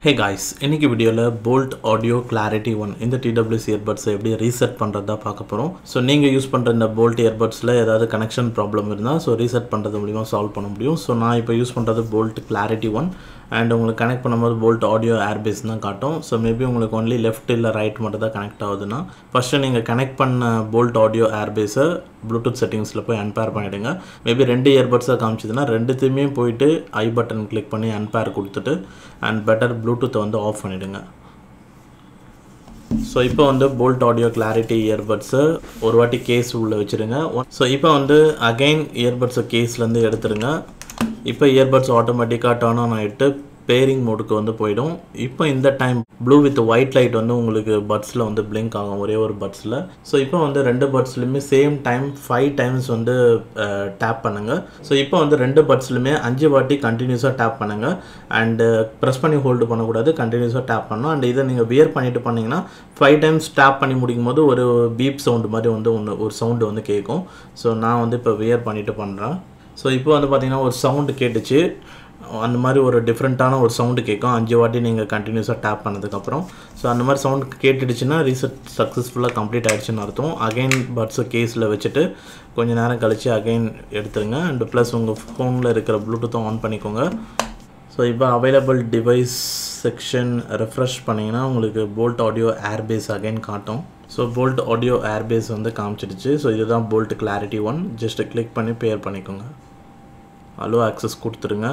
ஹே guys இன்னைக்கு வீடியோவில் Boult audio clarity one இந்த டிடபிள்யூசி இயர்பட்ஸை எப்படி ரீசெட் பண்ணுறது தான் பார்க்க போகிறோம் ஸோ நீங்கள் யூஸ் பண்ணுற இந்த போல்ட் இயர்பட்ஸில் ஏதாவது கனெக்ஷன் ப்ராப்ளம் இருந்தால் ஸோ ரீசெட் பண்ணுறது மூலிமா சால்வ் பண்ண முடியும் ஸோ நான் இப்போ யூஸ் பண்ணுறது போல்ட் கிளாரிட்டி ஒன் அண்ட் உங்களுக்கு கனெக்ட் பண்ணும்போது போல்ட் ஆடியோ ஏர்பேஸ் தான் காட்டும் ஸோ மேபி உங்களுக்கு ஒன்லி லெஃப்ட் இல்லை ரைட் மட்டும் தான் கனெக்ட் ஆகுதுன்னா ஃபஸ்ட்டு நீங்கள் கனெக்ட் பண்ண போல்ட் ஆடியோ ஏர்பேஸை ப்ளூடூத் செட்டிங்ஸில் போய் அன்பேர் பண்ணிவிடுங்க மேபி ரெண்டு இயர்பட்ஸாக காமிச்சதுன்னா ரெண்டுத்தையுமே போயிட்டு ஐ பட்டன் கிளிக் பண்ணி அன்பேர் கொடுத்துட்டு அண்ட் பெட்டர் ப்ளூடூத்தை வந்து ஆஃப் பண்ணிவிடுங்க ஸோ இப்போ வந்து போல்ட் ஆடியோ கிளாரிட்டி இயர்பட்ஸை ஒரு வாட்டி கேஸ் உள்ளே வச்சுருங்க ஸோ இப்போ வந்து அகைன் இயர்பட்ஸை கேஸ்லேருந்து எடுத்துருங்க இப்போ இயர்பட்ஸ் ஆட்டோமேட்டிக்காக டர்ன் ஆன் ஆகிட்டு பேரிங் மோடுக்கு வந்து போயிடும் இப்போ இந்த time blue with white light வந்து உங்களுக்கு பட்ஸில் வந்து பிளிங்க் ஆகும் ஒரே ஒரு பட்ஸில் ஸோ இப்போ வந்து ரெண்டு பட்ஸ்லையுமே சேம் டைம் ஃபைவ் டைம்ஸ் வந்து டேப் பண்ணுங்கள் ஸோ இப்போ வந்து ரெண்டு பட்ஸ்லையுமே அஞ்சு வாட்டி கண்டினியூஸாக டேப் பண்ணுங்கள் அண்டு ப்ரெஸ் பண்ணி ஹோல்டு பண்ணக்கூடாது கண்டினியூஸாக டேப் பண்ணணும் அண்ட் இதை நீங்கள் வியர் பண்ணிட்டு பண்ணிங்கன்னா ஃபைவ் டைம்ஸ் டேப் பண்ணி முடிக்கும் போது ஒரு பீப் சவுண்டு மாதிரி வந்து ஒன்று ஒரு சவுண்டு வந்து கேட்கும் ஸோ நான் வந்து இப்போ வியர் பண்ணிவிட்டு பண்ணுறேன் ஸோ இப்போ வந்து பார்த்திங்கன்னா ஒரு சவுண்டு கேட்டுச்சு அந்த மாதிரி ஒரு டிஃப்ரெண்ட்டான ஒரு சவுண்டு கேட்கும் அஞ்சு வாட்டி நீங்கள் கண்டினியூஸாக டேப் பண்ணதுக்கப்புறம் ஸோ அந்த மாதிரி சவுண்ட் கேட்டுடுச்சுன்னா ரீசெட் சக்ஸஸ்ஃபுல்லாக கம்ப்ளீட் ஆகிடுச்சுன்னு அர்த்தம் அகைன் பட்ஸை கேஸில் வச்சுட்டு கொஞ்சம் நேரம் கழித்து அகைன் எடுத்துருங்க அண்ட் ப்ளஸ் உங்கள் ஃபோனில் இருக்கிற ப்ளூடூத்தும் ஆன் பண்ணிக்கோங்க ஸோ இப்போ அவைலபிள் டிவைஸ் செக்ஷன் ரெஃப்ரெஷ் பண்ணிங்கன்னா உங்களுக்கு போல்ட் ஆடியோ ஏர்பேஸ் அகைன் காட்டும் ஸோ போல்ட் ஆடியோ ஏர்பேஸ் வந்து காமிச்சிடுச்சு ஸோ இதுதான் Boult clarity one just click பண்ணி பேர் பண்ணிக்கோங்க அலோ ஆக்சஸ் கொடுத்துருங்க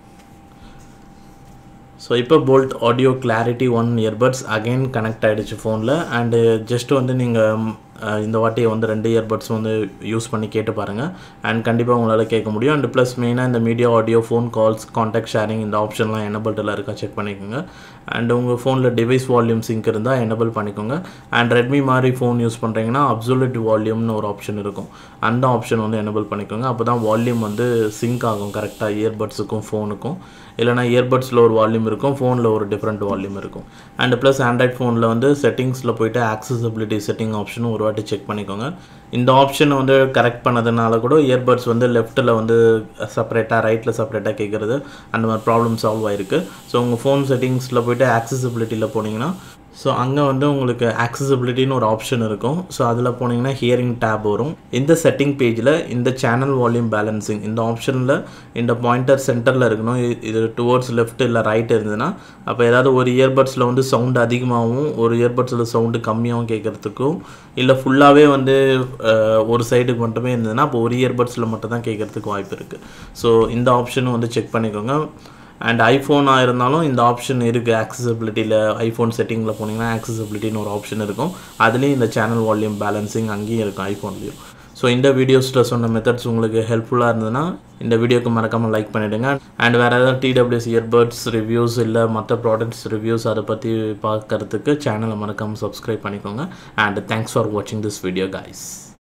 ஸோ இப்போ Boult audio clarity one earbuds again connect ஆகிடுச்சு ஃபோனில் அண்டு ஜஸ்ட் வந்து நீங்கள் இந்த வாட்டி வந்து ரெண்டு இயர்பட்ஸ் வந்து யூஸ் பண்ணி கேட்டு பாருங்கள் அண்ட் கண்டிப்பாக உங்களால் கேட்க முடியும் அண்ட் ப்ளஸ் மெயினாக இந்த media audio phone calls contact sharing இந்த ஆப்ஷன்லாம் எனபிள்டில் இருக்கா செக் பண்ணிக்கோங்க அண்ட் உங்கள் ஃபோனில் டிவைஸ் வால்யூம் சிங்க் இருந்தால் எனபிள் பண்ணிக்கோங்க அண்ட் ரெட்மி மாதிரி ஃபோன் யூஸ் பண்ணுறீங்கன்னா அப்சல்யூட் வால்யூம்னு ஒரு ஆப்ஷன் இருக்கும் அந்த ஆப்ஷன் வந்து எனபிள் பண்ணிக்கோங்க அப்போ தான் வால்யூம் வந்து சிங்க் ஆகும் கரெக்டாக இயர்பட்ஸுக்கும் ஃபோனுக்கும் இல்லைனா இயர்பட்ஸில் ஒரு வால்யூம் இருக்கும் ஃபோனில் ஒரு டிஃப்ரெண்ட் வால்யூம் இருக்கும் அண்ட் ப்ளஸ் ஆண்ட்ராய்ட் ஃபோனில் வந்து செட்டிங்ஸில் போயிட்டு ஆக்சசபிலிட்டி செட்டிங் ஆப்ஷனும் ஒரு வாட்டி செக் பண்ணிக்கோங்க இந்த ஆப்ஷன் வந்து கரெக்ட் பண்ணதுனால கூட இயர்பட்ஸ் வந்து லெஃப்ட்டில் வந்து செப்பரேட்டாக ரைட்டில் செப்பரேட்டாக கேட்குறது அந்த மாதிரி ப்ராப்ளம் சால்வ் ஆயிருக்கு ஸோ உங்கள் ஃபோன் செட்டிங்ஸில் போயிட்டு ஆக்சசபிலிட்டியில் போனீங்கன்னா ஸோ அங்கே வந்து உங்களுக்கு ஆக்சசபிலிட்டின்னு ஒரு ஆப்ஷன் இருக்கும் ஸோ அதில் போனீங்கன்னா ஹியரிங் டேப் வரும் இந்த செட்டிங் பேஜில் இந்த சேனல் வால்யூம் பேலன்சிங் இந்த ஆப்ஷனில் இந்த பாயிண்டர் சென்டரில் இருக்கணும் இது டுவோர்ட்ஸ் லெஃப்ட் இல்லை ரைட் இருந்ததுன்னா அப்போ ஏதாவது ஒரு இயர்பட்ஸில் வந்து சவுண்டு அதிகமாகவும் ஒரு இயர்பட்ஸில் சவுண்டு கம்மியாகவும் கேட்குறதுக்கும் இல்லை ஃபுல்லாகவே வந்து ஒரு சைடுக்கு மட்டுமே இருந்ததுன்னா அப்போ ஒரு இயர்பட்ஸில் மட்டும் தான் கேட்குறதுக்கு வாய்ப்பு இருக்குது ஸோ இந்த ஆப்ஷனும் வந்து செக் பண்ணிக்கோங்க அண்ட் ஐஃபோனாக இருந்தாலும் இந்த ஆப்ஷன் இருக்குது ஆக்சசபிலிட்டியில் ஐஃபோன் செட்டிங்கில் போனீங்கன்னா ஆக்சசபிலிட்டின்னு ஒரு ஆப்ஷன் இருக்கும் அதுலேயும் இந்த சேனல் வால்யூம் பேலன்சிங் அங்கேயும் இருக்கும் ஐஃபோன்லேயும் ஸோ இந்த வீடியோஸில் சொன்ன மெத்தட்ஸ் உங்களுக்கு ஹெல்ப்ஃபுல்லாக இருந்ததுன்னா இந்த வீடியோக்கு மறக்காமல் லைக் பண்ணிவிடுங்க அண்ட் வேறு ஏதாவது டிடபிள்யூஸ் இயர்பட்ஸ் ரிவ்யூஸ் இல்லை மற்ற ப்ராடக்ட்ஸ் ரிவ்யூஸ் அதை பற்றி பார்க்கறதுக்கு சேனலை மறக்காமல் சப்ஸ்கிரைப் பண்ணிக்கோங்க அண்ட் தேங்க்ஸ் ஃபார் வாட்சிங் திஸ் வீடியோ கைஸ்